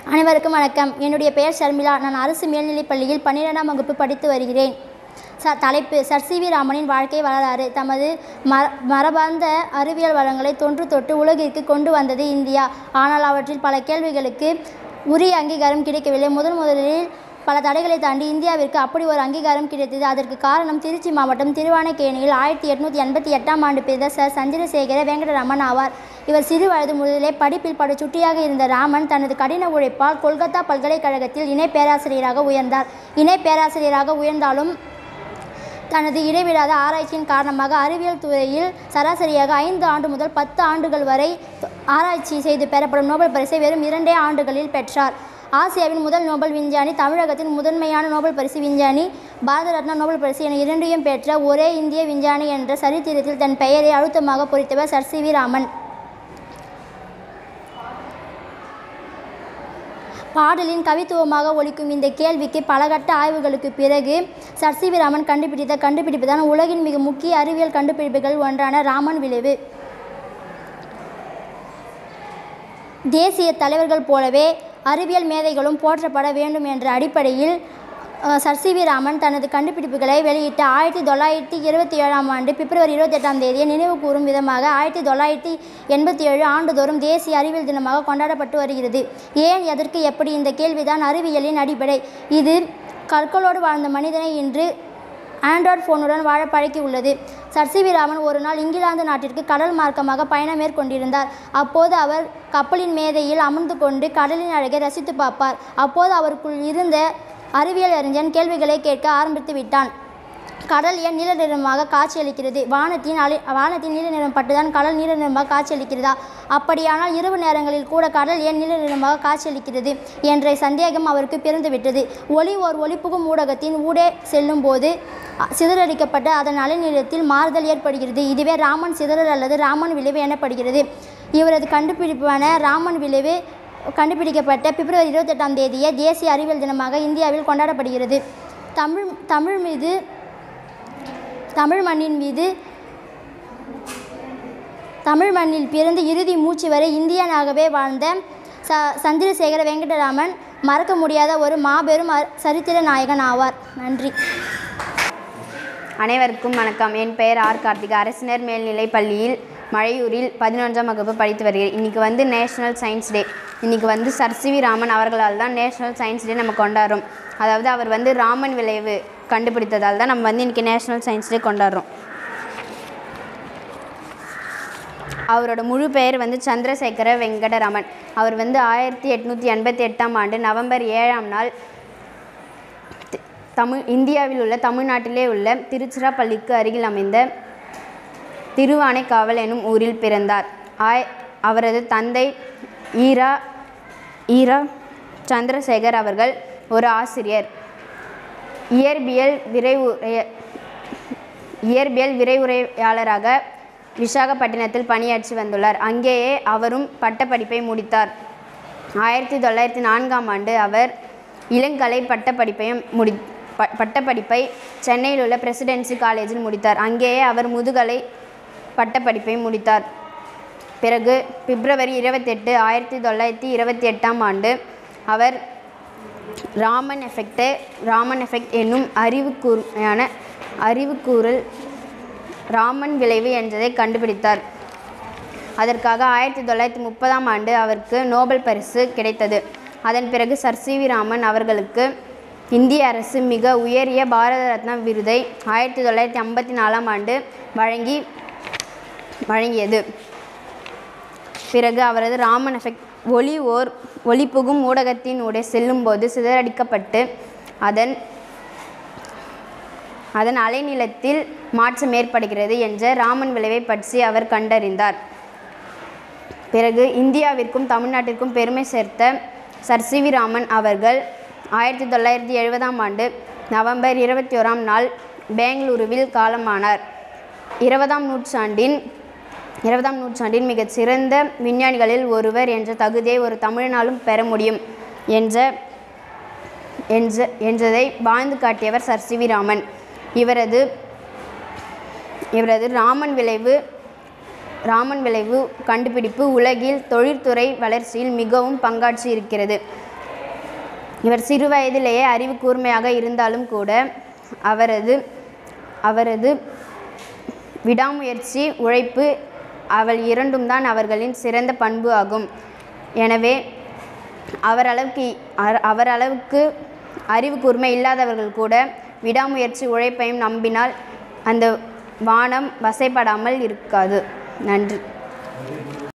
அனைவருக்கும் வணக்கம் என்னுடைய பெயர் ஷர்மிளா நான் அரசு மேல்நிலைப் பள்ளியில் பன்னிரெண்டாம் வகுப்பு படித்து வருகிறேன் ச தலைப்பு சர் சி வி ராமனின் வாழ்க்கை வரலாறு தமது மர மரபார்ந்த அறிவியல் வளங்களை தொன்று தொட்டு உலகிற்கு கொண்டு வந்தது இந்தியா ஆனால் அவற்றில் பல கேள்விகளுக்கு உரிய அங்கீகாரம் கிடைக்கவில்லை முதன் முதலில் பல தடைகளை தாண்டி இந்தியாவிற்கு அப்படி ஒரு அங்கீகாரம் கிடைத்தது அதற்கு காரணம் திருச்சி மாவட்டம் திருவானைக்கேணியில் ஆயிரத்தி எட்நூற்றி எண்பத்தி எட்டாம் ஆண்டு பிறந்த சர் சந்திரசேகர வெங்கடராமன் ஆவார் இவர் சிறு வயது முதலே படிப்பில் படுச்சுட்டியாக இருந்த ராமன் தனது கடின உழைப்பால் கொல்கத்தா பல்கலைக்கழகத்தில் இணை பேராசிரியராக உயர்ந்தார் இணை பேராசிரியராக உயர்ந்தாலும் தனது இடைவிடாத ஆராய்ச்சியின் காரணமாக அறிவியல் துறையில் சராசரியாக ஐந்து ஆண்டு முதல் பத்து ஆண்டுகள் வரை ஆராய்ச்சி செய்து பெறப்படும் நோபல் பரிசை வெறும் இரண்டே ஆண்டுகளில் பெற்றார் ஆசியாவின் முதல் நோபல் விஞ்ஞானி தமிழகத்தின் முதன்மையான நோபல் பரிசு விஞ்ஞானி பாரத ரத்னா நோபல் பரிசு என இரண்டையும் பெற்ற ஒரே இந்திய விஞ்ஞானி என்ற சரித்திரத்தில் தன் பெயரை அழுத்தமாக பொறித்தவர் சர் சி வி ராமன் பாடலின் கவித்துவமாக ஒலிக்கும் இந்த கேள்விக்கு பலகட்ட ஆய்வுகளுக்கு பிறகு சர் சி வி ராமன் கண்டுபிடித்த கண்டுபிடிப்பு தான் உலகின் மிக முக்கிய அறிவியல் கண்டுபிடிப்புகள் ஒன்றான ராமன் விளைவு தேசிய தலைவர்கள் போலவே அறிவியல் மேதைகளும் போற்றப்பட வேண்டும் என்ற அடிப்படையில் அஹ், சர் சி வி ராமன் தனது கண்டுபிடிப்புகளை வெளியிட்ட ஆயிரத்தி தொள்ளாயிரத்தி இருபத்தி ஏழாம் ஆண்டு பிப்ரவரி இருபத்தெட்டாம் தேதியை நினைவு கூறும் விதமாக ஆயிரத்தி தொள்ளாயிரத்தி எண்பத்தி ஏழு ஆண்டுதோறும் தேசிய அறிவியல் தினமாக கொண்டாடப்பட்டு வருகிறது ஏன் எதற்கு எப்படி இந்த கேள்விதான் அறிவியலின் அடிப்படை இது கற்களோடு வாழ்ந்த மனிதனை இன்று ஆண்ட்ராய்டு ஃபோனுடன் வாழ பழக்கி உள்ளது சர் சி வி ராமன் ஒரு நாள் இங்கிலாந்து நாட்டிற்கு கடல் மார்க்கமாக பயணம் மேற்கொண்டிருந்தார் அப்போது அவர் கப்பலின் மேதையில் அமர்ந்து கொண்டு கடலின் அழகை ரசித்து பார்ப்பார் அப்போது அவருக்குள் இருந்த அறிவியல் அறிஞன் கேள்விகளை கேட்க ஆரம்பித்து விட்டான் கடல் ஏன் நீல நிறமாக காட்சியளிக்கிறது வானத்தின் அலை வானத்தின் நீல நிறம் பட்டுதான் கடல் நீல நிறமாக காட்சியளிக்கிறதா அப்படியானால் இரவு நேரங்களில் கூட கடல் ஏன் நீல நிறமாக காட்சியளிக்கிறது என்ற சந்தேகம் அவருக்கு பிறந்துவிட்டது ஒளி ஓர் ஒளிப்புகும் ஊடகத்தின் ஊடே செல்லும் போது அ- சிதறடிக்கப்பட்ட அதன் அலைநீளத்தில் மாறுதல் ஏற்படுகிறது இதுவே ராமன் சிதறல் அல்லது ராமன் விளைவு எனப்படுகிறது இவரது கண்டுபிடிப்பான ராமன் விளைவு கண்டுபிடிக்கப்பட்ட பிப்ரவரி இருபத்தெட்டாம் தேதியே தேசிய அறிவியல் தினமாக இந்தியாவில் கொண்டாடப்படுகிறது தமிழ் தமிழ் மீது தமிழ் மண்ணின் மீது தமிழ் மண்ணில் பிறந்து இறுதி மூச்சு வரை இந்தியனாகவே வாழ்ந்த ச சந்திரசேகர வெங்கடராமன் மறக்க முடியாத ஒரு மாபெரும் அ- சரித்திர நாயகன் ஆவார் நன்றி அனைவருக்கும் வணக்கம் என் பெயர் ஆர் கார்த்திகா அரசினர் மேல்நிலைப் பள்ளியில் மழையூரில் பதினொன்றாம் வகுப்பு படித்து வருகிறேன் இன்றைக்கி வந்து நேஷ்னல் சயின்ஸ் டே இன்றைக்கி வந்து சர் சி வி ராமன் அவர்களால் தான் நேஷ்னல் சயின்ஸ் டே நம்ம கொண்டாடுறோம் அதாவது அவர் வந்து ராமன் விளைவு கண்டுபிடித்ததால் தான் நம்ம வந்து இன்றைக்கி நேஷ்னல் சயின்ஸ் டே கொண்டாடுறோம் அவரோட முழு பெயர் வந்து சந்திரசேகர வெங்கடராமன் அவர் வந்து ஆயிரத்தி எட்நூற்றி எண்பத்தி எட்டாம் ஆண்டு நவம்பர் ஏழாம் நாள் தி- தமிழ் இந்தியாவில் உள்ள தமிழ்நாட்டிலே உள்ள திருச்சிராப்பள்ளிக்கு அருகில் அமைந்த திருவானைக்காவல் எனும் ஊரில் பிறந்தார் ஆய் அவரது தந்தை ஈரா ஈரா சந்திரசேகர் அவர்கள் ஒரு ஆசிரியர் இயற்பியல் விரைவுரைய இயற்பியல் விரைவுரையாளராக விசாகப்பட்டினத்தில் பணியாற்றி வந்துள்ளார் அங்கேயே அவரும் பட்டப்படிப்பை முடித்தார் ஆயிரத்தி தொள்ளாயிரத்தி நான்காம் ஆண்டு அவர் இளங்கலை பட்டப்படிப்பையும் முடி ப- பட்டப்படிப்பை சென்னையில் உள்ள பிரசிடென்சி காலேஜில் முடித்தார் அங்கேயே அவர் முதுகலை பட்டப்படிப்பை முடித்தார் பிறகு பிப்ரவரி இருபத்தெட்டு ஆயிரத்தி தொள்ளாயிரத்தி இருபத்தி எட்டாம் ஆண்டு அவர் ராமன் எஃபெக்டு ராமன் எஃபெக்ட் என்னும் அறிவுக்கூர்மையான அறிவுக்கூறல் ராமன் விளைவு என்றதை கண்டுபிடித்தார் அதற்காக ஆயிரத்தி தொள்ளாயிரத்தி முப்பதாம் ஆண்டு அவருக்கு நோபல் பரிசு கிடைத்தது அதன் பிறகு சர் சி வி ராமன் அவர்களுக்கு இந்திய அரசு மிக உயரிய பாரத ரத்னா விருதை ஆயிரத்தி தொள்ளாயிரத்தி ஐம்பத்தி நாலாம் ஆண்டு வழங்கி வழங்கியது பிறகு அவரது ராமன் எஃபெக்ட் ஒளி ஓர் ஒளி புகும் ஊடகத்தின் ஊடே செல்லும்போது சிதறடிக்கப்பட்டு அதன் அதன் அலைநீளத்தில் மாற்றம் ஏற்படுகிறது என்ற ராமன் விளைவை பற்றி அவர் கண்டறிந்தார் பிறகு இந்தியாவிற்கும் தமிழ்நாட்டிற்கும் பெருமை சேர்த்த சர் சி வி ராமன் அவர்கள் ஆயிரத்தி தொள்ளாயிரத்தி எழுபதாம் ஆண்டு நவம்பர் இருபத்தி ஓராம் நாள் பெங்களூருவில் காலமானார் இருபதாம் நூற்றாண்டின் இருபதாம் நூற்றாண்டின் மிகச் சிறந்த விஞ்ஞானிகளில் ஒருவர் என்ற தகுதியை ஒரு தமிழனாலும் பெற முடியும் என்ற என்ற என்றதை வாழ்ந்து காட்டியவர் சர் சி வி ராமன் இவரது இவரது ராமன் விளைவு ராமன் விளைவு கண்டுபிடிப்பு உலகில் தொழில்துறை வளர்ச்சியில் மிகவும் பங்காற்றி இருக்கிறது இவர் சிறு வயதிலேயே அறிவு கூர்மையாக இருந்தாலும் கூட அவரது அவரது விடாமுயற்சி உழைப்பு அவள் இரண்டும் தான் அவர்களின் சிறந்த பண்பு ஆகும் எனவே அவர் அளவுக்கு அ- அவர் அளவுக்கு அறிவு கூர்மை இல்லாதவர்கள் கூட விடாமுயற்சி உழைப்பையும் நம்பினால் அந்த வானம் வசைப்படாமல் இருக்காது நன்றி